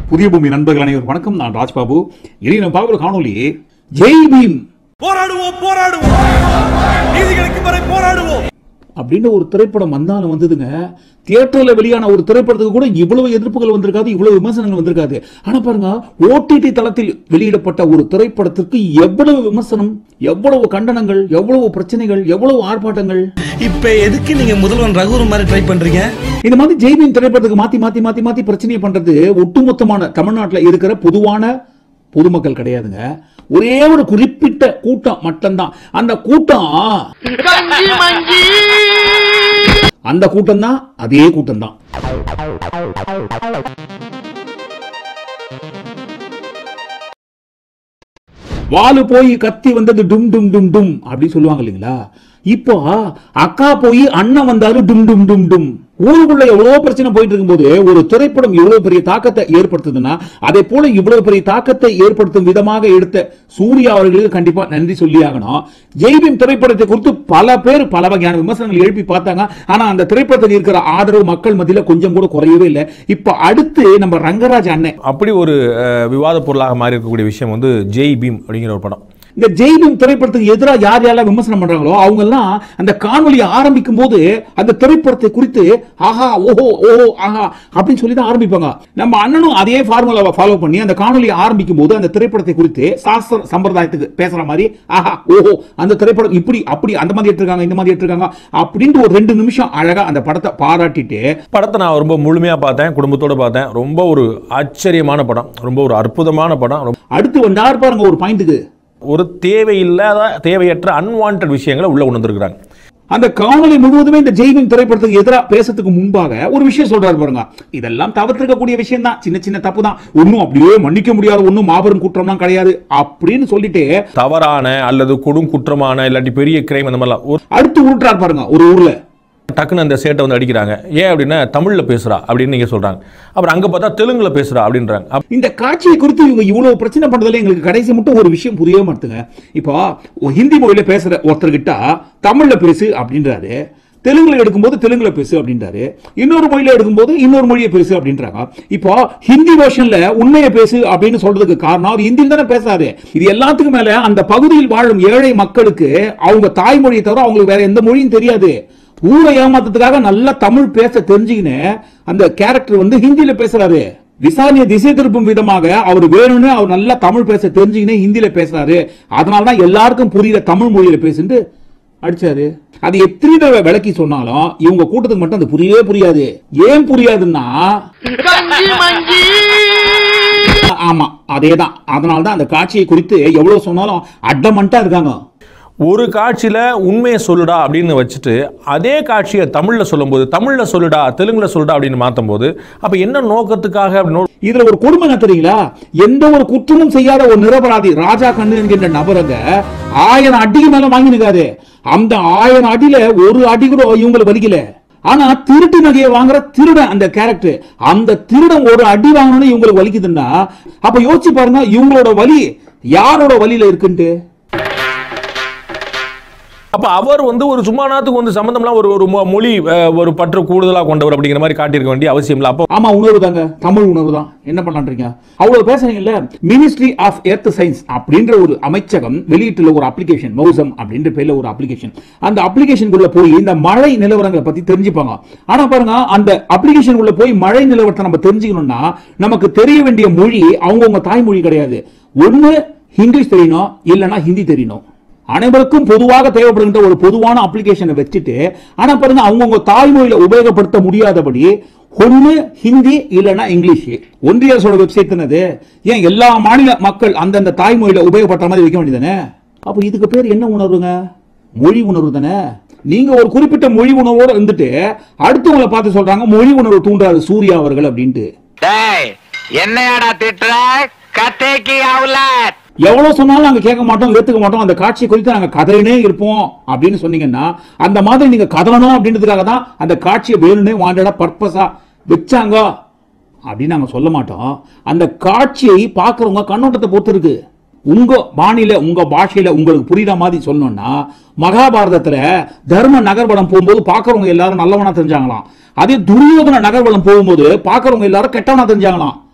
புதிய பூமி நண்பர்கள் அனைவரும் வணக்கம் நான் ராஜ்பாபு இனி நம்ம பார்க்குற காணொலி ஜெய் பீம் போராடுவோம் போராடுவோம் நீதி கிடைக்கும் வரை போராடுவோம் அப்படின்னு ஒரு திரைப்படம் வந்தாலும் வந்ததுங்க தியேட்டர்ல வெளியான ஒரு திரைப்படத்துக்கு கூட இவ்வளவு எதிர்ப்புகள் வந்திருக்காது இவ்வளவு விமர்சனங்கள் வந்திருக்காது ஆனா பாருங்க ஓடிடி தளத்தில் வெளியிடப்பட்ட ஒரு திரைப்படத்திற்கு எவ்வளவு விமர்சனம் எவ்வளவு கண்டனங்கள் எவ்வளவு பிரச்சனைகள் எவ்வளவு ஆர்ப்பாட்டங்கள் இப்ப எதுக்கு நீங்க முதல்வன் ரகுவரன் மாதிரி ட்ரை பண்றீங்க இந்த மாதிரி ஜெய்பீம் திரைப்படத்துக்கு மாத்தி மாத்தி மாத்தி மாத்தி பிரச்சனையை பண்றது ஒட்டுமொத்தமான தமிழ்நாட்டுல இருக்கிற பொதுவான பொதுமக்கள் கிடையாதுங்க ஒரே ஒரு குறிப்பிட்ட கூட்டம் மட்டும்தான் அந்த கூட்டம் அந்த கூட்டம் தான் அதே கூட்டம் தான் வாலு போய் கத்தி வந்தது டும் டும் டும் டும் அப்படி சொல்லுவாங்க இல்லைங்களா இப்போ அக்கா போய் அண்ணன் வந்தாரு டும் டும் டும் டும் ஊருக்குள்ள எவ்வளவு பிரச்சனை போயிட்டு இருக்கும்போது ஒரு திரைப்படம் இவ்வளவு பெரிய தாக்கத்தை ஏற்படுத்துதுன்னா அதே போல இவ்வளவு பெரிய தாக்கத்தை ஏற்படுத்தும் விதமாக எடுத்த சூர்யா அவர்களுக்கு கண்டிப்பா நன்றி சொல்லி ஆகணும் ஜெய்பீம் திரைப்படத்தை குறித்து பல பேர் பல வகையான விமர்சனங்கள் எழுப்பி பார்த்தாங்க ஆனா அந்த திரைப்படத்தில் இருக்கிற ஆதரவு மக்கள் மத்தியில கொஞ்சம் கூட குறையவே இல்லை இப்ப அடுத்து நம்ம ரங்கராஜ் அண்ணன் அப்படி ஒரு அஹ், விவாத பொருளாக மாறி இருக்கக்கூடிய விஷயம் வந்து ஜெய் பீம் அப்படிங்கிற ஒரு படம் இந்த ஜெய்பீம் திரைப்படத்துக்கு எதிராக யார் யாரெல்லாம் விமர்சனம் பண்றாங்களோ அவங்க எல்லாம் அந்த காணொலியை ஆரம்பிக்கும் போது அந்த திரைப்படத்தை குறித்து ஆஹா ஓஹோ ஓஹோ ஆஹா அப்படின்னு சொல்லி தான் ஆரம்பிப்பாங்க நம்ம அண்ணனும் அதே ஃபார்முலாவை ஃபாலோ பண்ணி அந்த காணொலியை ஆரம்பிக்கும் போது அந்த திரைப்படத்தை குறித்து சாஸ்திர சம்பிரதாயத்துக்கு பேசுற மாதிரி ஆஹா ஓஹோ அந்த திரைப்படம் இப்படி அப்படி அந்த மாதிரி எடுத்திருக்காங்க இந்த மாதிரி எடுத்திருக்காங்க அப்படின்ட்டு ஒரு ரெண்டு நிமிஷம் அழகா அந்த படத்தை பாராட்டிட்டு படத்தை நான் ரொம்ப முழுமையாக பார்த்தேன் குடும்பத்தோட பார்த்தேன் ரொம்ப ஒரு ஆச்சரியமான படம் ரொம்ப ஒரு அற்புதமான படம் ரொம்ப- அடுத்து வந்தார் பாருங்க ஒரு பாயிண்ட்டுக்கு ஒரு தேவையில்லாத தேவையற்ற அன்வான்ட் விஷயங்களை உள்ள உணர்ந்துருக்கிறாங்க அந்த காணொளி முழுவதுமே இந்த ஜெய்பீம் திரைப்படத்துக்கு எதிராக பேசுறதுக்கு முன்பாக ஒரு விஷயம் சொல்றாரு பாருங்க இதெல்லாம் தவிர்த்திருக்கக்கூடிய விஷயம் தான் சின்ன சின்ன தப்பு தான் ஒன்னும் அப்படியே மன்னிக்க முடியாத ஒன்னும் மாபெரும் குற்றம்லாம் கிடையாது அப்படின்னு சொல்லிட்டு தவறான அல்லது கொடும் குற்றமான இல்லாட்டி பெரிய கிரைம் அந்த மாதிரிலாம் ஒரு அடுத்து உருட்டுறாரு பாருங்க ஒரு ஊர்ல டக்குன்னு அந்த சேட்டை வந்து அடிக்கிறாங்க ஏன் அப்படின்னா தமிழில் பேசுகிறா அப்படின்னு நீங்கள் சொல்கிறாங்க அப்புறம் அங்கே பார்த்தா தெலுங்குல பேசுகிறா அப்படின்றாங்க அப்ப இந்த காட்சியை குறித்து இவங்க இவ்வளவு பிரச்சனை பண்றதுல எங்களுக்கு கடைசி மட்டும் ஒரு விஷயம் புரியவே மாட்டுங்க இப்போ ஒரு ஹிந்தி மொழியில பேசுற ஒருத்தர்கிட்ட தமிழ்ல பேசு அப்படின்றாரு தெலுங்குல எடுக்கும்போது தெலுங்குல பேசு அப்படின்றாரு இன்னொரு மொழியில எடுக்கும்போது இன்னொரு மொழியை பேசு அப்படின்றாங்க இப்போ ஹிந்தி வெர்ஷன்ல உண்மையை பேசு அப்படின்னு சொல்றதுக்கு காரணம் அவர் ஹிந்தியில் தானே பேசாது இது எல்லாத்துக்கும் மேல அந்த பகுதியில் வாழும் ஏழை மக்களுக்கு அவங்க தாய்மொழியை தவிர அவங்களுக்கு வேற எந்த மொழியும் தெரியாது ஊரை ஏமாத்துறதுக்காக நல்லா தமிழ் பேச தெரிஞ்சுக்கின்னு அந்த கேரக்டர் வந்து ஹிந்தியில பேசுறாரு விசாரணையை திசை திருப்பும் விதமாக அவர் வேணும்னு அவர் நல்லா தமிழ் பேச தெரிஞ்சுக்கினே ஹிந்தியில பேசுறாரு அதனால தான் எல்லாருக்கும் புரியுற தமிழ் மொழியில பேசுட்டு அடிச்சாரு அது எத்தனை தடவை விளக்கி சொன்னாலும் இவங்க கூட்டத்துக்கு மட்டும் அது புரியவே புரியாது ஏன் புரியாதுன்னா ஆமா அதேதான் அதனால தான் அந்த காட்சியை குறித்து எவ்வளவு சொன்னாலும் அட்டமண்டா இருக்காங்க ஒரு காட்சியில் உண்மையை சொல்லுடா அப்படின்னு வச்சுட்டு அதே காட்சியை தமிழில் சொல்லும்போது தமிழில் சொல்லுடா தெலுங்குல சொல்லுடா அப்படின்னு மாற்றும் போது அப்போ என்ன நோக்கத்துக்காக அப்படின்னு இதுல ஒரு கொடுமை என்ன தெரியுங்களா எந்த ஒரு குற்றமும் செய்யாத ஒரு நிரபராதி ராஜா கண்ணு என்கின்ற நபருங்க ஆயிரம் அடிக்கு மேல வாங்கி நிக்காது அந்த ஆயிரம் அடியில ஒரு அடி கூட இவங்களுக்கு வலிக்கல ஆனா திருட்டு நகையை வாங்குற திருடன் அந்த கேரக்டர் அந்த திருடன் ஒரு அடி வாங்கணும்னு இவங்களுக்கு வலிக்குதுன்னா அப்ப யோசிச்சு பாருங்க இவங்களோட வலி யாரோட வலியில இருக்குன்ட்டு அப்போ அவர் வந்து ஒரு சும்மானாத்துக்கு வந்து சம்மந்தம்லாம் ஒரு ஒரு மொ- மொழி அஹ், ஒரு பற்று கூடுதலாக கொண்டவர் அப்படிங்கிற மாதிரி காட்டியிருக்க வேண்டிய அவசியம் இல்லை அப்போ ஆமா உணர்வு தாங்க தமிழ் உணர்வு தான் என்ன பண்றீங்க அவ்வளவு பேசுறீங்கல்ல மினிஸ்ட்ரி ஆஃப் எர்த் சயின்ஸ் அப்படின்ற ஒரு அமைச்சகம் வெளியிட்டுள்ள ஒரு அப்ளிகேஷன் மௌசம் அப்படின்ற பேர்ல ஒரு அப்ளிகேஷன் அந்த அப்ளிகேஷனுக்குள்ள போய் இந்த மழை நிலவரங்களை பத்தி தெரிஞ்சுப்பாங்க ஆனா பாருங்க அந்த அப்ளிகேஷன் உள்ள போய் மழை நிலவரத்தை நம்ம தெரிஞ்சுக்கணும்னா நமக்கு தெரிய வேண்டிய மொழி அவங்கவுங்க தாய்மொழி கிடையாது ஒண்ணு இங்கிலீஷ் தெரியணும் இல்லைன்னா ஹிந்தி தெரியணும் அனைவருக்கும் பொதுவாக தேவைப்படுகின்ற ஒரு பொதுவான அப்ளிகேஷனை வச்சுட்டு ஆனா பாருங்க அவங்கவுங்க தாய்மொழியில உபயோகப்படுத்த முடியாதபடி ஒண்ணு ஹிந்தி இல்லைன்னா இங்கிலீஷ் ஒன்றிய அரசோட வெப்சைட் தானது ஏன் எல்லா மாநில மக்கள் அந்தந்த தாய்மொழியில உபயோகப்படுற மாதிரி வைக்க வேண்டியதானே அப்போ இதுக்கு பேர் என்ன உணர்வுங்க மொழி உணர்வு தானே நீங்க ஒரு குறிப்பிட்ட மொழி உணர்வோட இருந்துட்டு அடுத்தவங்களை பார்த்து சொல்றாங்க மொழி உணர்வு தூண்டுறாரு சூர்யா அவர்கள் அப்படின்ட்டு டேய் என்னையாடா திட்டுற கத்தேக்கி அவுலாட் எவ்வளவு சொன்னாலும் நாங்க கேட்க மாட்டோம் ஏத்துக்க மாட்டோம் அந்த காட்சியை குறித்து நாங்க கதறினே இருப்போம் அப்படின்னு சொன்னீங்கன்னா அந்த மாதிரி நீங்க கதறணும் அப்படின்றதுக்காக தான் அந்த காட்சியை வேணும்னே வாண்டடா பர்பஸா வச்சாங்க அப்படின்னு நாங்க சொல்ல மாட்டோம் அந்த காட்சியை பார்க்கறவங்க கண்ணோட்டத்தை பொறுத்து இருக்கு உங்க பாணியில உங்க பாஷையில உங்களுக்கு புரியுற மாதிரி சொல்லணும்னா மகாபாரதத்துல தர்ம நகர்வலம் போகும்போது பார்க்கறவங்க எல்லாரும் நல்லவனா தெரிஞ்சாங்களாம் அதே துரியோதன நகர்வலம் போகும்போது பார்க்கறவங்க எல்லாரும் கெட்டவனா தெரிஞ்சாங்களாம்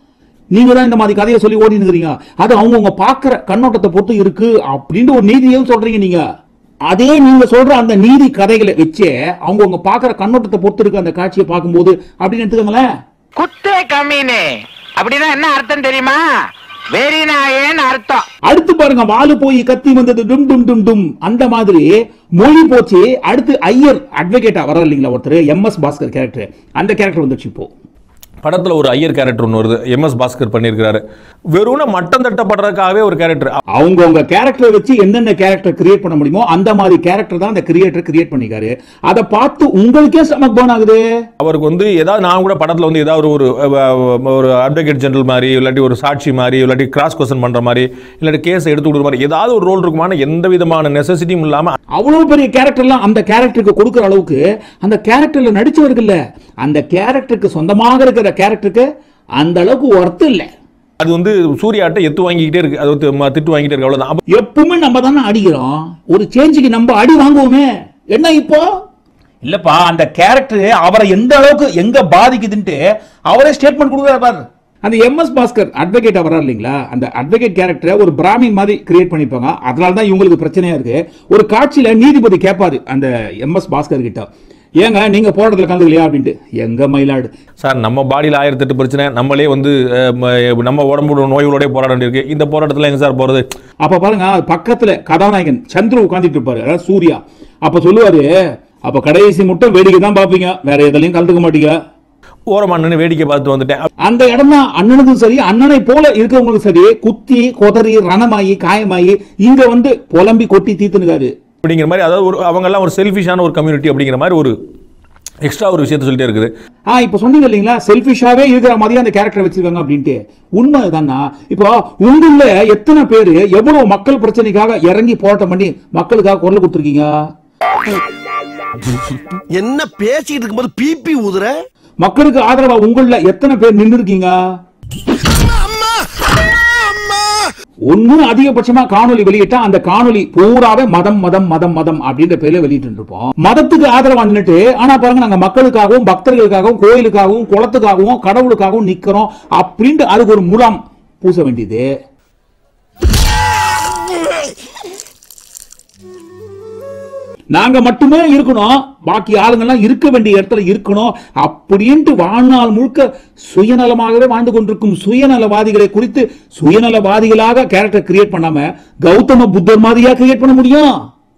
நீங்க தான் இந்த மாதிரி கதையை சொல்லி ஓடி இருக்கிறீங்க அது அவங்கவுங்க பார்க்குற கண்ணோட்டத்தை பொறுத்து இருக்கு அப்படின்னு ஒரு நீதியும் சொல்றீங்க நீங்க அதே நீங்க சொல்ற அந்த நீதி கதைகளை வச்சே அவங்கவுங்க பார்க்குற கண்ணோட்டத்தை பொறுத்து இருக்கு அந்த காட்சியை பார்க்கும்போது அப்படின்னு எடுத்துக்கோங்களேன் குத்தே கம்மினே அப்படின்னா என்ன அர்த்தம் தெரியுமா வெறி நாயேன்னு அர்த்தம் அடுத்து பாருங்க வாலு போய் கத்தி வந்தது டும் டும் டும் டும் அந்த மாதிரி மொழி போச்சு அடுத்து ஐயர் அட்வொகேட்டா வர இல்லைங்களா ஒருத்தர் எம் எஸ் பாஸ்கர் கேரக்டர் அந்த கேரக்டர் வந்துச்சு இப்போ படத்தில் ஒரு ஐயர் கேரக்டர் ஒன்று வருது எம்எஸ் பாஸ்கர் பண்ணியிருக்கிறாரு வெறும் மட்டம் தட்டப்படுறதுக்காகவே ஒரு கேரக்டர் அவங்கவுங்க கேரக்டரை வச்சு என்னென்ன கேரக்டர் கிரியேட் பண்ண முடியுமோ அந்த மாதிரி கேரக்டர் தான் அந்த கிரியேட்டர் கிரியேட் பண்ணிக்காரு அதை பார்த்து உங்களுக்கே ஸ்டமக் போன் ஆகுது அவருக்கு வந்து ஏதாவது நான் கூட படத்தில் வந்து ஏதாவது ஒரு அஹ், ஒரு அட்வொகேட் ஜெனரல் மாதிரி இல்லாட்டி ஒரு சாட்சி மாதிரி இல்லாட்டி கிராஸ் கொஸ்டின் பண்ணுற மாதிரி இல்லாட்டி கேஸ் எடுத்து கொடுக்குற மாதிரி ஏதாவது ஒரு ரோல் இருக்குமான எந்த விதமான நெசசிட்டியும் இல்லாமல் அவ்வளவு பெரிய கேரக்டர்லாம் அந்த கேரக்டருக்கு கொடுக்குற அளவுக்கு அந்த கேரக்டர்ல நடிச்சவர்கள்ல அந்த கேரக்டருக்கு சொந்தமாக இருக்கிற கேரக்டருக்கு அந்த அளவுக்கு ஒர்த்து இல்லை அது வந்து சூர்யாட்ட எத்து வாங்கிக்கிட்டே இருக்கு அது வந்து ம- திட்டு வாங்கிட்டே இருக்கு அவ்வளோதான் அப்ப எப்பவுமே நம்ம தானே அடிக்கிறோம் ஒரு சேஞ்சுக்கு நம்ம அடி வாங்குவோமே என்ன இப்போ இல்லப்பா அந்த கேரக்டர் அவரை எந்த அளவுக்கு எங்க பாதிக்குதுன்ட்டு அவரே ஸ்டேட்மெண்ட் கொடுக்குறாரு பாரு அந்த எம்எஸ் பாஸ்கர் அட்வொகேட் வரா இல்லைங்களா அந்த அட்வொகேட் கேரக்டரை ஒரு பிராமின் மாதிரி கிரியேட் பண்ணிருப்பாங்க அதனால தான் இவங்களுக்கு பிரச்சனையா இருக்கு ஒரு காட்சியில நீதிபதி கேட்பாரு அந்த எம்எஸ் பாஸ்கர் கிட்ட ஏங்க நீங்க போராட்டத்தில் கலந்துக்கலையா அப்படின்ட்டு எங்க மயிலாடு சார் நம்ம பாடியில் ஆயிரத்தெட்டு பிரச்சனை நம்மளே வந்து அஹ், ம- நம்ம உடம்புல நோய்களோட போராட வேண்டியிருக்கு இந்த போராட்டத்தில் எங்க சார் போகிறது அப்ப பாருங்க அது பக்கத்துல கதாநாயகன் சந்துரு உட்காந்துட்டு இருப்பாரு அதாவது சூர்யா அப்ப சொல்லுவாரு அப்ப கடைசி மட்டும் வேடிக்கை தான் பாப்பீங்க வேற எதுலயும் கலந்துக்க மாட்டீங்க ஓரமா நின்று வேடிக்கை பார்த்துட்டு வந்துட்டேன் அந்த இடம் தான் அண்ணனுக்கும் சரி அண்ணனை போல இருக்கிறவங்களுக்கும் சரி குத்தி கொதறி ரணமாயி காயமாயி இங்க வந்து புலம்பி கொட்டி தீத்துனுக்காரு அப்படிங்கிற மாதிரி அதாவது ஒரு அவங்கெல்லாம் ஒரு செல்ஃபிஷான ஒரு கம்யூனிட்டி அப்படிங்கிற மாதிரி ஒரு எக்ஸ்ட்ரா ஒரு விஷயத்த சொல்லிட்டே இருக்குது ஆ இப்ப சொன்னீங்க இல்லைங்களா செல்ஃபிஷாவே இருக்கிற மாதிரி அந்த கேரக்டர் வச்சிருக்காங்க அப்படின்ட்டு உண்மை தானா இப்போ உங்கள எத்தனை பேரு எவ்வளவு மக்கள் பிரச்சனைக்காக இறங்கி போராட்டம் பண்ணி மக்களுக்காக குரல் கொடுத்துருக்கீங்க என்ன பேசிட்டு இருக்கும்போது பிபி ஊதுற மக்களுக்கு ஆதரவா உங்கள எத்தனை பேர் நின்று இருக்கீங்க ஒண்ணு அதிகபட்சமா காணொளி வெளியிட்டா அந்த காணொளி பூராவே மதம் மதம் மதம் மதம் அப்படின்ற பேர்ல வெளியிட்டு இருப்போம் மதத்துக்கு ஆதரவா நின்னுட்டு ஆனா பாருங்க நாங்க மக்களுக்காகவும் பக்தர்களுக்காகவும் கோயிலுக்காகவும் குளத்துக்காகவும் கடவுளுக்காகவும் நிக்கிறோம் அப்படின்ட்டு அதுக்கு ஒரு முலாம் பூச வேண்டியது நாங்க மட்டுமே இருக்கணும் பாக்கி ஆளுங்கெல்லாம் இருக்க வேண்டிய இடத்துல இருக்கணும் அப்படின்ட்டு வாழ்நாள் முழுக்க சுயநலமாகவே வாழ்ந்து கொண்டிருக்கும் சுயநலவாதிகளை குறித்து சுயநலவாதிகளாக கேரக்டர் கிரியேட் பண்ணாம கௌதம புத்தர் மாதிரியா கிரியேட் பண்ண முடியும்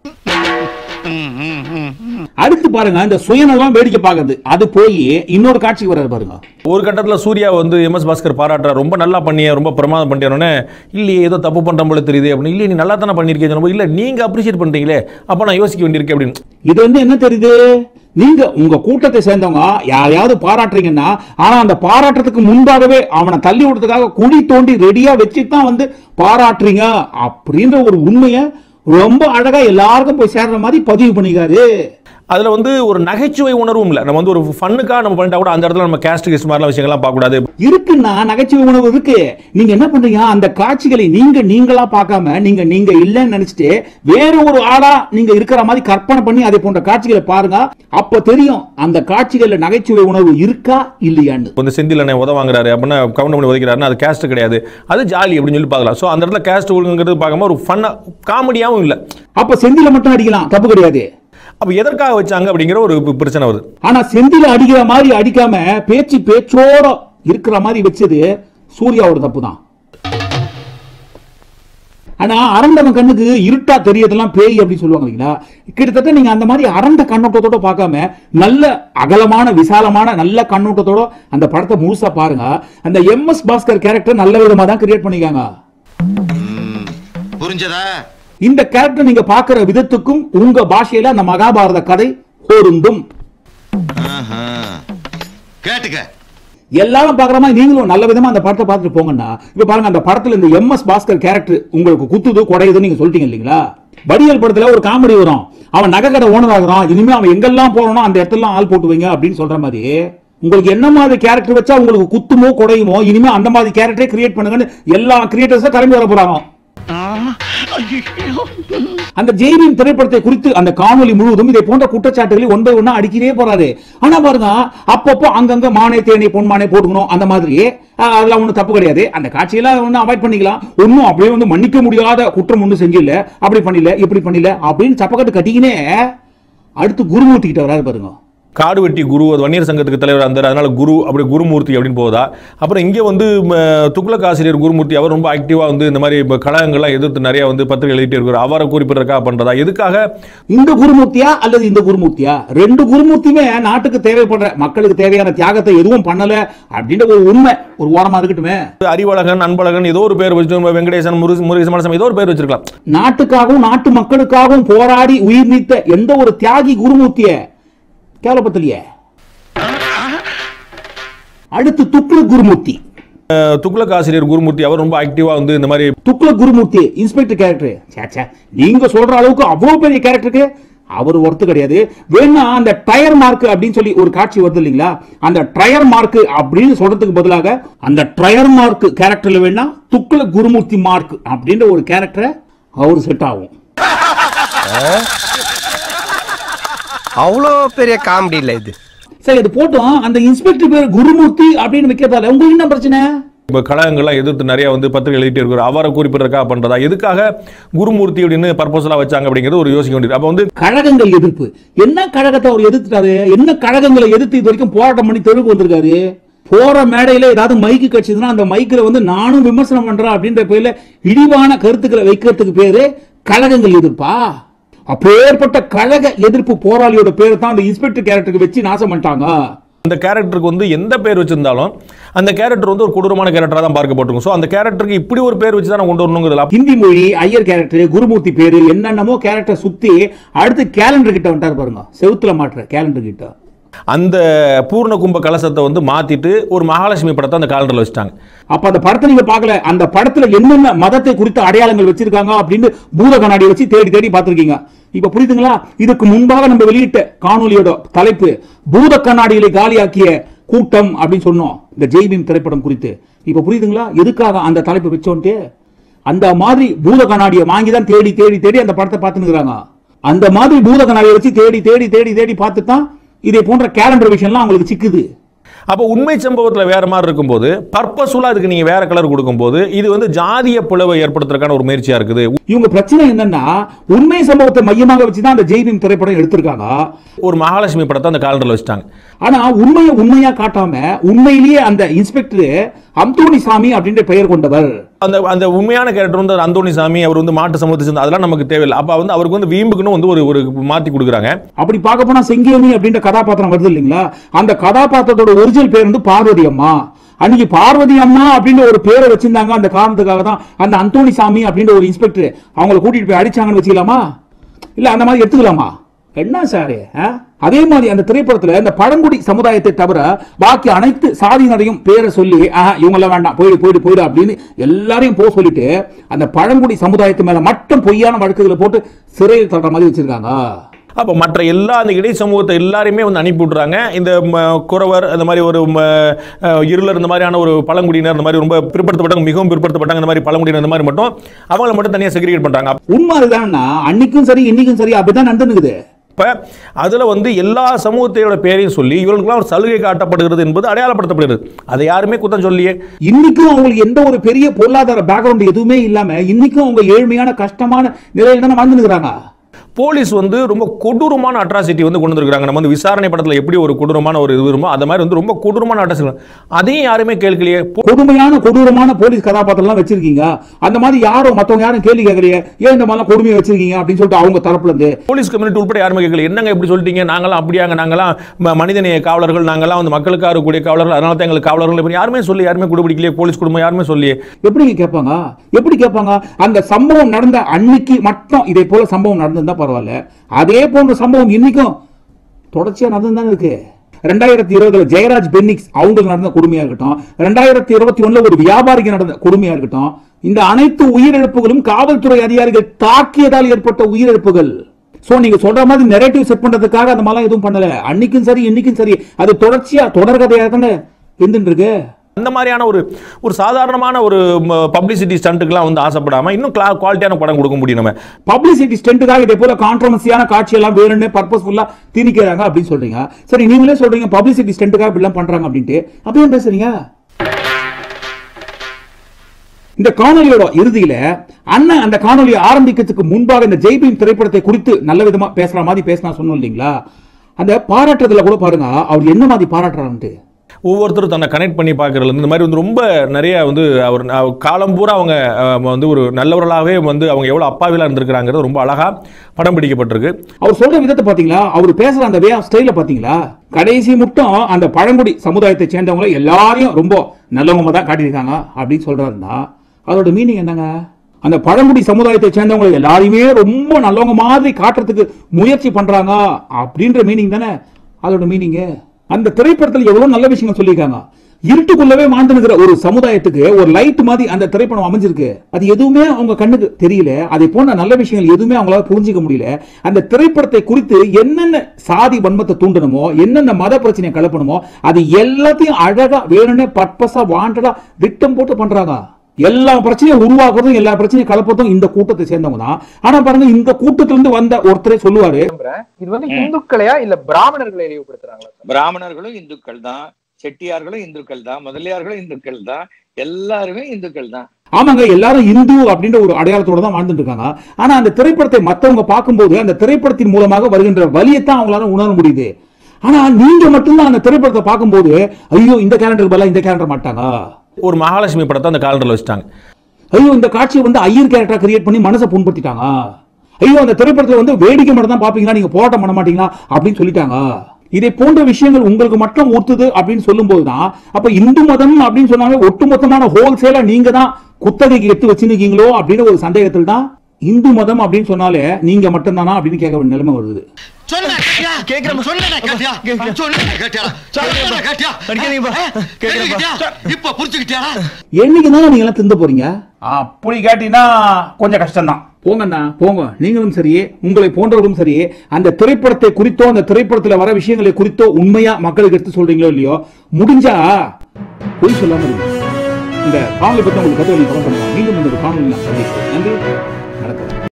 அடுத்து பாருங்க இந்த சுயநலம் வேடிக்கை பார்க்கறது அது போய் இன்னொரு காட்சிக்கு வர்றாரு பாருங்க ஒரு கட்டத்தில் சூர்யா வந்து எம்எஸ் பாஸ்கர் பாராட்டுற ரொம்ப நல்லா பண்ணிய ரொம்ப பிரமாதம் பண்ணிட்டோன்னே இல்லையே ஏதோ தப்பு பண்ணுற போல தெரியுது அப்படின்னு இல்லை நீ நல்லா தானே பண்ணியிருக்கேன் சொல்லும்போது இல்லை நீங்கள் அப்ரிஷியேட் பண்ணுறீங்களே அப்போ நான் யோசிக்க வேண்டியிருக்கு அப்படின்னு இது வந்து என்ன தெரியுது நீங்க உங்க கூட்டத்தை சேர்ந்தவங்க யாரையாவது பாராட்டுறீங்கன்னா ஆனா அந்த பாராட்டுறதுக்கு முன்பாகவே அவனை தள்ளி விடுறதுக்காக குழி தோண்டி ரெடியா வச்சு தான் வந்து பாராட்டுறீங்க அப்படின்ற ஒரு உண்மையை ரொம்ப அழகா எல்லாருக்கும் போய் சேர்ற மாதிரி பதிவு பண்ணிக்காரு அதில் வந்து ஒரு நகைச்சுவை உணர்வும் இல்லை நம்ம வந்து ஒரு ஃபன்னுக்காக நம்ம பண்ணிட்டா கூட அந்த இடத்துல நம்ம கேஸ்ட் கிஸ்ட் மாதிரிலாம் விஷயங்கள்லாம் பார்க்கக்கூடாது இருக்குன்னா நகைச்சுவை உணவு இருக்கு நீங்க என்ன பண்றீங்க அந்த காட்சிகளை நீங்க நீங்களா பார்க்காம நீங்க நீங்க இல்லைன்னு நினைச்சிட்டு வேற ஒரு ஆளா நீங்க இருக்கிற மாதிரி கற்பனை பண்ணி அதே போன்ற காட்சிகளை பாருங்க அப்ப தெரியும் அந்த காட்சிகள்ல நகைச்சுவை உணர்வு இருக்கா இல்லையான்னு இப்போ வந்து செந்தில் அண்ணன் உத வாங்குறாரு அப்படின்னா கவுண்ட் பண்ணி உதைக்கிறாருன்னா அது கேஸ்ட் கிடையாது அது ஜாலி அப்படின்னு சொல்லி பார்க்கலாம் ஸோ அந்த இடத்துல கேஸ்ட் ஒழுங்குங்கிறது பார்க்கும்போது ஒரு ஃபன்னாக காமெடியாகவும் இல்லை அப்ப செந்தில மட்டும் அடிக்கலாம் தப்பு கிடையாது அப்போ எதற்காக வச்சாங்க அப்படிங்கிற ஒரு பி- பிரச்சனை வருது ஆனா செந்தில அடிக்கிற மாதிரி அடிக்காம பேச்சு பேச்சோட இருக்கிற மாதிரி வச்சது சூர்யாவோட தப்பு தான் ஆனா அரண்டவன் கண்ணுக்கு இருட்டா தெரியறதெல்லாம் பேய் அப்படின்னு சொல்லுவாங்க இல்லைங்களா கிட்டத்தட்ட நீங்க அந்த மாதிரி அரண்ட கண்ணோட்டத்தோட பார்க்காம நல்ல அகலமான விசாலமான நல்ல கண்ணோட்டத்தோட அந்த படத்தை முழுசா பாருங்க அந்த எம் எஸ் பாஸ்கர் கேரக்டர் நல்ல விதமா தான் கிரியேட் பண்ணிருக்காங்க புரிஞ்சதா இந்த கேரக்டர் நீங்க பார்க்கிற விதத்துக்கும் உங்க பாஷையில அந்த மகாபாரத கதை பொருந்தும் கேட்டுக்க எல்லாரும் பார்க்குற மாதிரி நீங்களும் நல்ல விதமா அந்த படத்தை பார்த்துட்டு போங்கன்னா இப்ப பாருங்க அந்த படத்துல இந்த எம் எஸ் பாஸ்கர் கேரக்டர் உங்களுக்கு குத்துது குடையுதுன்னு நீங்க சொல்லிட்டீங்க இல்லைங்களா வடிவேல் படத்துல ஒரு காமெடி வரும் அவன் நகை கடை ஓனர் ஆகுறான் இனிமே அவன் எங்கெல்லாம் போறானோ அந்த இடத்துல ஆள் போட்டு வைங்க அப்படின்னு சொல்ற மாதிரி உங்களுக்கு என்ன மாதிரி கேரக்டர் வச்சா உங்களுக்கு குத்துமோ குடையுமோ இனிமே அந்த மாதிரி கேரக்டரே கிரியேட் பண்ணுங்கன்னு எல்லா கிரியேட்டர்ஸும் கிளம்பி வர போறாங்க அந்த ஜெய்பீம் திரைப்படத்தை குறித்து அந்த காணொளி முழுவதும் இதை போன்ற குற்றச்சாட்டுகளை ஒன் பை ஒன்னா அடிக்கிறே போறாரு ஆனா பாருங்க அப்பப்போ அங்கங்க மானே தேனி பொன்மானே போட்டுக்கணும் அந்த மாதிரி அஹ், அதெல்லாம் ஒண்ணும் தப்பு கிடையாது அந்த காட்சியெல்லாம் ஒன்னும் அவாய்ட் பண்ணிக்கலாம் ஒன்னும் அப்படியே வந்து மன்னிக்க முடியாத குற்றம் ஒன்றும் செஞ்சில்ல அப்படி பண்ணல இப்படி பண்ணல அப்படின்னு சப்பக்கட்டு கட்டிக்கினே அடுத்து குருமூர்த்தி கிட்ட வராது பாருங்க காடு வெட்டி குரு அது வன்னியர் சங்கத்துக்கு தலைவர் அந்த அதனால குரு அப்படி குருமூர்த்தி அப்படின்னு போதா அப்புறம் இங்கே வந்து ம, துக்ளக் ஆசிரியர் குருமூர்த்தி அவர் ரொம்ப ஆக்டிவாக வந்து இந்த மாதிரி இப்ப கழகங்கள்லாம் எதிர்த்து நிறைய வந்து பத்திரிகை எழுதிட்டே இருக்கிறார் அவரை குறிப்பிடறக்கா பண்ணுறதா எதுக்காக இந்த குருமூர்த்தியா அல்லது இந்த குருமூர்த்தியா ரெண்டு குருமூர்த்தியுமே நாட்டுக்கு தேவைப்படுற மக்களுக்கு தேவையான தியாகத்தை எதுவும் பண்ணல அப்படின்ற ஒரு உண்மை ஒரு ஓரமா இருக்கட்டுமே அறிவழகன் அன்பழகன் ஏதோ ஒரு பேர் வச்சு வெங்கடேசன் முருகேசன் முருகேசன் ஏதோ ஒரு பேர் வச்சிருக்கலாம் நாட்டுக்காகவும் நாட்டு மக்களுக்காகவும் போராடி உயிர் நீத்த எந்த ஒரு தியாகி குருமூர்த்திய கேவலப்பத்திலேயே அடுத்து துக்ளக் குருமூர்த்தி அஹ், துக்ளக் ஆசிரியர் குருமூர்த்தி அவர் ரொம்ப ஆக்டிவாக வந்து இந்த மாதிரி துக்ளக் குருமூர்த்தி இன்ஸ்பெக்டர் கேரக்டர் சேச்சே நீங்க சொல்ற அளவுக்கு அவ்வளவு பெரிய கேரக்டருக்கு அவர் ஒர்த்து கிடையாது வேணா அந்த டயர் மார்க் அப்படின்னு சொல்லி ஒரு காட்சி வருது இல்லைங்களா அந்த டயர் மார்க் அப்படின்னு சொல்றதுக்கு பதிலாக அந்த டயர் மார்க் கேரக்டர்ல வேணா துக்ளக் குருமூர்த்தி மார்க் அப்படின்ற ஒரு கேரக்டரை அவர் செட் ஆகும் அவ்வளோ பெரிய காமெடி இல்லை இது சரி அது போட்டோம் அந்த இன்ஸ்பெக்டர் பேர் குருமூர்த்தி அப்படின்னு வைக்கிறதால உங்களுக்கு என்ன பிரச்சனை இப்போ கழகங்கள்லாம் எதிர்த்து நிறைய வந்து பத்திரிகை எழுதிட்டே இருக்கிறார் அவரை குறிப்பிடறக்கா பண்ணுறதா எதுக்காக குருமூர்த்தி அப்படின்னு பர்பஸலாக வச்சாங்க அப்படிங்கிறது ஒரு யோசிக்க வேண்டியது அப்போ வந்து கழகங்கள் எதிர்ப்பு என்ன கழகத்தை அவர் எதிர்த்துட்டாரு என்ன கழகங்களை எதிர்த்து இது வரைக்கும் போராட்டம் பண்ணி தெருவுக்கு வந்திருக்காரு போற மேடையில ஏதாவது மைக்கு கட்சிதுன்னா அந்த மைக்ல வந்து நானும் விமர்சனம் பண்றேன் அப்படின்ற பேர்ல இழிவான கருத்துக்களை வைக்கிறதுக்கு பேரு கழகங்கள் எதிர்ப்பா அப்பேற்பட்ட கழக எதிர்ப்பு போராளியோட பேரை தான் அந்த இன்ஸ்பெக்டர் கேரக்டருக்கு வச்சு நாசம் பண்ணிட்டாங்க அந்த கேரக்டருக்கு வந்து எந்த பேர் வச்சிருந்தாலும் அந்த கேரக்டர் வந்து ஒரு கொடூரமான கேரக்டராக தான் பார்க்கப்பட்டிருக்கும் ஸோ அந்த கேரக்டருக்கு இப்படி ஒரு பேர் வச்சு தான் கொண்டு வரணுங்கிறதுல ஹிந்தி மொழி ஐயர் கேரக்டர் குருமூர்த்தி பேரு என்னென்னமோ கேரக்டர் சுத்தி அடுத்து கேலண்டர் கிட்ட வந்துட்டாரு பாருங்க செவுத்துல மாட்டுற கேலண்டர் கிட்ட அந்த பூர்ண கும்ப கலசத்தை வந்து மாத்திட்டு ஒரு மகாலட்சுமி படத்தை அந்த காலண்டரில் வச்சுட்டாங்க அப்ப அந்த படத்தை நீங்க பார்க்கல அந்த படத்துல என்னென்ன மதத்தை குறித்த அடையாளங்கள் வச்சிருக்காங்க அப்படின்னு பூத கண்ணாடி வச்சு தேடி தேடி பார்த்திருக்கீங்க இப்ப புரியுதுங்களா இதுக்கு முன்பாக நம்ம வெளியிட்ட காணொலியோட தலைப்பு பூத கண்ணாடிகளை காலியாக்கிய கூட்டம் அப்படின்னு சொன்னோம் இந்த ஜெய்பீம் திரைப்படம் குறித்து இப்ப புரியுதுங்களா எதுக்காக அந்த தலைப்பை வச்சோன்ட்டு அந்த மாதிரி பூத கண்ணாடியை வாங்கி தான் தேடி தேடி தேடி அந்த படத்தை பார்த்துன்னு அந்த மாதிரி பூத கண்ணாடியை வச்சு தேடி தேடி தேடி தேடி பார்த்து தான் இதே போன்ற கேலண்டர் விஷயம்லாம் அவங்களுக்கு சிக்குது அப்போ உண்மை சம்பவத்தில் வேற மாதிரி இருக்கும்போது பர்பஸ்ஃபுல்லாக இதுக்கு நீங்கள் வேற கலர் கொடுக்கும்போது இது வந்து ஜாதிய பிளவை ஏற்படுத்துறதுக்கான ஒரு முயற்சியாக இருக்குது இவங்க பிரச்சனை என்னன்னா உண்மை சம்பவத்தை மையமாக வச்சுதான் அந்த ஜெய்பீம் திரைப்படம் எடுத்திருக்காங்க ஒரு மகாலட்சுமி படத்தை அந்த காலண்டரில் வச்சுட்டாங்க ஆனா உண்மையை உண்மையா காட்டாம உண்மையிலேயே அந்த இன்ஸ்பெக்டர் அந்தோணி சாமி அப்படின்ற பெயர் கொண்டவர் அந்த அந்த உண்மையான கேரக்டர் வந்து அந்தோணி சாமி அவர் வந்து மாட்டு சமூகத்தை சேர்ந்து அதெல்லாம் நமக்கு தேவையில்லை அப்போ வந்து அவருக்கு வந்து வீம்புக்குன்னு வந்து ஒரு ஒரு மாற்றி கொடுக்குறாங்க அப்படி பார்க்க போனா செங்கேணி அப்படின்ற கதாபாத்திரம் வருது இல்லைங்களா அந்த கதாபாத்திரத்தோட ஒரிஜினல் பேர் வந்து பார்வதி அம்மா அன்னைக்கு பார்வதி அம்மா அப்படின்ற ஒரு பேரை வச்சிருந்தாங்க அந்த காரணத்துக்காக தான் அந்த அந்தோணி சாமி அப்படின்ற ஒரு இன்ஸ்பெக்டர் அவங்கள கூட்டிட்டு போய் அடிச்சாங்கன்னு வச்சுக்கலாமா இல்ல அந்த மாதிரி எடுத்துக்கலாமா என்ன சாரு ஆ? அதே மாதிரி அந்த திரைப்படத்துல இந்த பழங்குடி சமுதாயத்தை தவிர பாக்கி அனைத்து சாதியினரையும் பேரை சொல்லி ஆஹா, இவங்கெல்லாம் வேண்டாம் போயிடு போயிடு போயிடு அப்படின்னு எல்லாரையும் போக சொல்லிட்டு அந்த பழங்குடி சமுதாயத்து மேல மட்டும் பொய்யான வழக்குகளை போட்டு சிறையில் தள்ளுற மாதிரி வச்சிருக்காங்க அப்போ மற்ற எல்லா அந்த இடை சமூகத்தை எல்லாரையுமே வந்து அனுப்பி விட்றாங்க இந்த ம, குறவர் அந்த மாதிரி ஒரு ம, அஹ், இருளர் இந்த மாதிரியான ஒரு பழங்குடியினர் இந்த மாதிரி ரொம்ப பிற்படுத்தப்பட்டவங்க மிகவும் பிற்படுத்தப்பட்டாங்க இந்த மாதிரி பழங்குடியினர் இந்த மாதிரி மட்டும் அவங்கள மட்டும் தனியாக செக்ரிகேட் பண்ணுறாங்க உண்மை அதுதான்னா அன்னைக்கும் சரி இன்னைக்கும் சரி அப்படிதான் நடந்துனுக்குது இப்போ அதில் வந்து எல்லா சமூகத்தையோட பேரையும் சொல்லி இவர்களுக்கெல்லாம் ஒரு சலுகை காட்டப்படுகிறது என்பது அடையாளப்படுத்தப்படுகிறது அதை யாருமே குத்தம் சொல்லியே இன்னைக்கும் அவங்களுக்கு எந்த ஒரு பெரிய பொருளாதார பேக்ரவுண்ட் எதுவுமே இல்லாம இன்னைக்கும் அவங்க ஏழ்மையான கஷ்டமான நிலையில தானே வாழ்ந்துருக்காங்க போலீஸ் வந்து ரொம்ப கொடூரமான அட்ராசிட்டி வந்து கொண்டு வந்திருக்காங்க நம்ம வந்து விசாரணை படத்தில் எப்படி ஒரு கொடூரமான ஒரு இது வருமோ அந்த மாதிரி வந்து ரொம்ப கொடூரமான அட்ராசிட்டி அதையும் யாருமே கேட்கலையே கொடுமையான கொடூரமான போலீஸ் கதாபாத்திரம் எல்லாம் வச்சிருக்கீங்க அந்த மாதிரி யாரும் மத்தவங்க யாரும் கேள்வி கேட்கலையே ஏன் இந்த மாதிரிலாம் கொடுமையை வச்சிருக்கீங்க அப்படின்னு சொல்லிட்டு அவங்க தரப்புல இருந்து போலீஸ் கம்யூனிட்டி உட்பட யாருமே கேட்கல என்னங்க இப்படி சொல்லிட்டீங்க நாங்களாம் அப்படியாங்க நாங்களாம் ம- மனிதநேய காவலர்கள் நாங்களாம் வந்து மக்களுக்காக இருக்கக்கூடிய காவலர்கள் அதனால தான் எங்களுக்கு காவலர்கள் இப்படி யாருமே சொல்லி யாருமே குடுபிடிக்கலையே போலீஸ் குடும்பம் யாருமே சொல்லி எப்படிங்க கேட்பாங்க எப்படி கேட்பாங்க அந்த சம்பவம் நடந்த அன்னைக்கு மட்டும் இதே போல சம்பவம் நடந்திருந்தா பரவாயில்ல அதே போன்ற சம்பவம் இன்னைக்கும் தொடர்ச்சியா நடந்துதான் இருக்கு ரெண்டாயிரத்தி இருபதுல ஜெயராஜ் பென்னிக்ஸ் அவங்களுக்கு நடந்த கொடுமையா இருக்கட்டும் ரெண்டாயிரத்தி இருபத்தி ஒண்ணுல ஒரு வியாபாரிக்கு நடந்த கொடுமையா இருக்கட்டும் இந்த அனைத்து உயிரிழப்புகளும் காவல்துறை அதிகாரிகள் தாக்கியதால் ஏற்பட்ட உயிரிழப்புகள் சோ நீங்க சொல்ற மாதிரி நெரேட்டிவ் செட் பண்றதுக்காக அந்த மாதிரிலாம் எதுவும் பண்ணல அன்னைக்கும் சரி இன்னைக்கும் சரி அது தொடர்ச்சியா தொடர்கதையா தானே இருந்துட்டு இருக்கு அந்த மாதிரியான ஒரு ஒரு சாதாரணமான ஒரு பப்ளிசிட்டி ஸ்டண்ட்டுக்கெல்லாம் வந்து ஆசைப்படாம இன்னும் கிளா குவாலிட்டியான படம் கொடுக்க முடியும் நம்ம பப்ளிசிட்டி ஸ்டென்ட்டுக்காக இதே போல கான்ட்ரவர்சியான காட்சியெல்லாம் வேணும்னு பர்பஸ்ஃபுல்லா திணிக்கிறாங்க அப்படின்னு சொல்றீங்க சரி நீங்களே சொல்றீங்க பப்ளிசிட்டி ஸ்டென்ட்டுக்காக இப்படிலாம் பண்றாங்க அப்படின்ட்டு அப்ப ஏன் பேசுறீங்க இந்த காணொலியோட இறுதியில அண்ணன் அந்த காணொலியை ஆரம்பிக்கிறதுக்கு முன்பாக இந்த ஜெய்பீம் திரைப்படத்தை குறித்து நல்ல விதமா பேசுற மாதிரி பேசினா சொன்னோம் இல்லைங்களா அந்த பாராட்டுறதுல கூட பாருங்க அவர் என்ன மாதிரி பாராட்டுறாருன்ட்டு ஒவ்வொருத்தரும் தன்னை கனெக்ட் பண்ணி பார்க்கறதுல இருந்து இந்த மாதிரி வந்து ரொம்ப நிறைய வந்து அவர் அவர் காலம் பூரா அவங்க அஹ், வந்து ஒரு நல்லவர்களாகவே வந்து அவங்க எவ்வளோ அப்பாவிலாம் இருந்திருக்கிறாங்கிறது ரொம்ப அழகா படம் பிடிக்கப்பட்டிருக்கு அவர் சொல்ற விதத்தை பாத்தீங்களா அவர் பேசுற அந்த வே ஆஃப் ஸ்டைல பாத்தீங்களா கடைசி மட்டும் அந்த பழங்குடி சமுதாயத்தை சேர்ந்தவங்க எல்லாரையும் ரொம்ப நல்லவங்க தான் காட்டியிருக்காங்க அப்படின்னு சொல்றாருன்னா அதோட மீனிங் என்னங்க அந்த பழங்குடி சமுதாயத்தை சேர்ந்தவங்க எல்லாரையுமே ரொம்ப நல்லவங்க மாதிரி காட்டுறதுக்கு முயற்சி பண்றாங்க அப்படின்ற மீனிங் தானே அதோட மீனிங் அந்த திரைப்படத்தில் எவ்வளவு நல்ல விஷயங்கள் சொல்லியிருக்காங்க இருட்டுக்குள்ளவே வாழ்ந்துனுக்கிற ஒரு சமுதாயத்துக்கு ஒரு லைட் மாதிரி அந்த திரைப்படம் அமைஞ்சிருக்கு அது எதுவுமே அவங்க கண்ணுக்கு தெரியல அதை போன்ற நல்ல விஷயங்கள் எதுவுமே அவங்களால புரிஞ்சிக்க முடியல அந்த திரைப்படத்தை குறித்து என்னென்ன சாதி வன்மத்தை தூண்டணுமோ என்னென்ன மத பிரச்சனையை கலப்பணுமோ அது எல்லாத்தையும் அழகா வேணும்னே பர்பஸா வாண்டடா திட்டம் போட்டு பண்றாங்க எல்லா பிரச்சனையும் உருவாக்குறதும் எல்லா பிரச்சனையும் கலப்பதும் இந்த கூட்டத்தை சேர்ந்தவங்க தான் ஆனா பாருங்க இந்த கூட்டத்திலிருந்து வந்த ஒருத்தரே சொல்லுவாரு இது வந்து இந்துக்களையா இல்ல பிராமணர்களை இழிவுபடுத்துறாங்களா சார் பிராமணர்களும் இந்துக்கள் தான் செட்டியார்களும் இந்துக்கள் தான் முதலியார்களும் இந்துக்கள் தான் எல்லாருமே இந்துக்கள் தான் ஆமாங்க எல்லாரும் இந்து அப்படின்ற ஒரு அடையாளத்தோட தான் வாழ்ந்துட்டு இருக்காங்க ஆனா அந்த திரைப்படத்தை மத்தவங்க பார்க்கும்போது அந்த திரைப்படத்தின் மூலமாக வருகின்ற வலியத்தான் அவங்களால உணர முடியுது ஆனா நீங்க மட்டும்தான் அந்த திரைப்படத்தை பார்க்கும்போது ஐயோ இந்த கேலண்டர் பதிலா இந்த கேலண்டர் மாட்டாங்க ஒரு மகாலட்சுமி படத்தை அந்த காலண்டரில் வச்சுட்டாங்க ஐயோ இந்த காட்சியை வந்து ஐயர் கேரக்டரா கிரியேட் பண்ணி மனசை புண்படுத்திட்டாங்க ஐயோ அந்த திரைப்படத்துல வந்து வேடிக்கை மட்டும் தான் பாப்பீங்களா நீங்க போராட்டம் பண்ண மாட்டீங்களா அப்படின்னு சொல்லிட்டாங்க இதை போன்ற விஷயங்கள் உங்களுக்கு மட்டும் ஒத்துது அப்படின்னு சொல்லும்போது தான் அப்ப இந்து மதம் அப்படின்னு சொன்னாலே ஒட்டுமொத்தமான ஹோல்சேலா நீங்க தான் குத்தகைக்கு எடுத்து வச்சிருக்கீங்களோ அப்படின்னு ஒரு சந்தேகத்தில் தான் இந்து மதம் அப்படின்னு சொன்னாலே நீங்க மட்டும்தானா அப்படின்னு கேட்க வேண்டிய நிலைமை வருது இப்ப புரிச்சுக்கிட்டியாடா என்னைக்கு தான் நீங்க எல்லாம் திந்த போறீங்க அப்படி கேட்டீங்கன்னா கொஞ்சம் கஷ்டம்தான் போங்கண்ணா போங்க நீங்களும் சரி உங்களை போன்றவர்களும் சரி அந்த திரைப்படத்தை குறித்தோ அந்த திரைப்படத்துல வர விஷயங்களை குறித்தோ உண்மையா மக்களுக்கு எடுத்து சொல்றீங்களோ இல்லையோ முடிஞ்சா பொய் சொல்லாம இருங்க இந்த காணொலி பத்தி உங்களுக்கு கருத்துக்களை கமெண்ட் பண்ணுங்க மீண்டும் இந்த காணொலி நான் சந்திக்கிறேன் நன்றி வணக்கம்